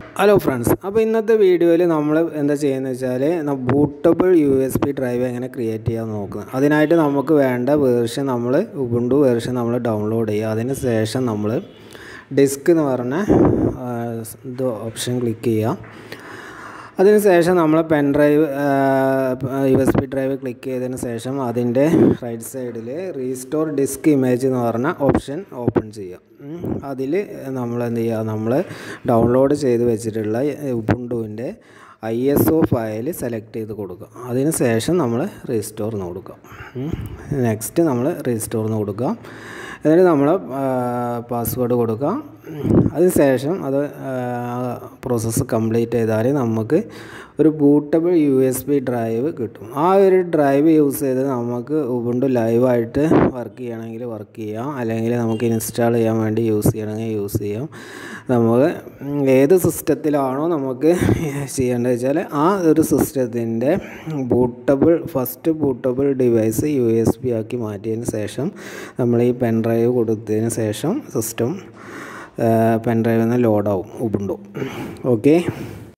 hello friends അപ്പോൾ ഇന്നത്തെ വീഡിയോയിൽ നമ്മൾ എന്താ ചെയ്യുന്നത് വെച്ചാൽ bootable U S B drive എങ്ങനെ ക്രിയേറ്റ് ചെയ്യാൻ നോക്കുന്നത് അതിനായിട്ട് നമുക്ക് വേണ്ട വേർഷൻ നമ്മൾ ഉബുണ്ടു വേർഷൻ നമ്മൾ ഡൗൺലോഡ് ചെയ്യുക അതിന് ശേഷം നമ്മൾ ഡിസ്ക് എന്ന് പറഞ്ഞ ആ, ഇത് ഓപ്ഷൻ ക്ലിക്ക് ചെയ്യുക അതിനുശേഷം നമ്മൾ pen drive U S B drive click ചെയ്തതിന് ശേഷം അതിൻ്റെ റൈറ്റ് സൈഡിൽ റീസ്റ്റോർ ഡിസ്ക് ഇമേജ് എന്ന് പറഞ്ഞ ഓപ്ഷൻ ഓപ്പൺ ചെയ്യാം അതിൽ നമ്മൾ എന്ത് ചെയ്യുക നമ്മൾ ഡൗൺലോഡ് ചെയ്ത് വെച്ചിട്ടുള്ള ഉബുണ്ടുവിൻ്റെ I S O file select ചെയ്ത് കൊടുക്കുക അതിന് ശേഷം നമ്മൾ റീസ്റ്റോർ എന്ന് കൊടുക്കുക നെക്സ്റ്റ് നമ്മൾ റീസ്റ്റോർ എന്ന് കൊടുക്കുക എന്നിട്ട് നമ്മൾ പാസ്വേഡ് കൊടുക്കുക അതിന് ശേഷം അത് പ്രോസസ്സ് കംപ്ലീറ്റ് ചെയ്താൽ നമുക്ക് ഒരു bootable U S B drive കിട്ടും ആ ഒരു ഡ്രൈവ് യൂസ് ചെയ്ത് നമുക്ക് ഉബുണ്ടു ലൈവായിട്ട് വർക്ക് ചെയ്യണമെങ്കിൽ വർക്ക് ചെയ്യാം അല്ലെങ്കിൽ നമുക്ക് ഇൻസ്റ്റാൾ ചെയ്യാൻ വേണ്ടി യൂസ് ചെയ്യണമെങ്കിൽ യൂസ് ചെയ്യാം നമുക്ക് ഏത് സിസ്റ്റത്തിലാണോ നമുക്ക് ചെയ്യേണ്ടത് വെച്ചാൽ ആ ഒരു സിസ്റ്റത്തിൻ്റെ bootable first bootable device U S B ആക്കി മാറ്റിയതിന് ശേഷം നമ്മൾ ഈ പെൻ ഡ്രൈവ് കൊടുത്തതിന് ശേഷം സിസ്റ്റം പെൻ ഡ്രൈവിൽ നിന്ന് ലോഡാവും ഉബുണ്ടു ഓക്കെ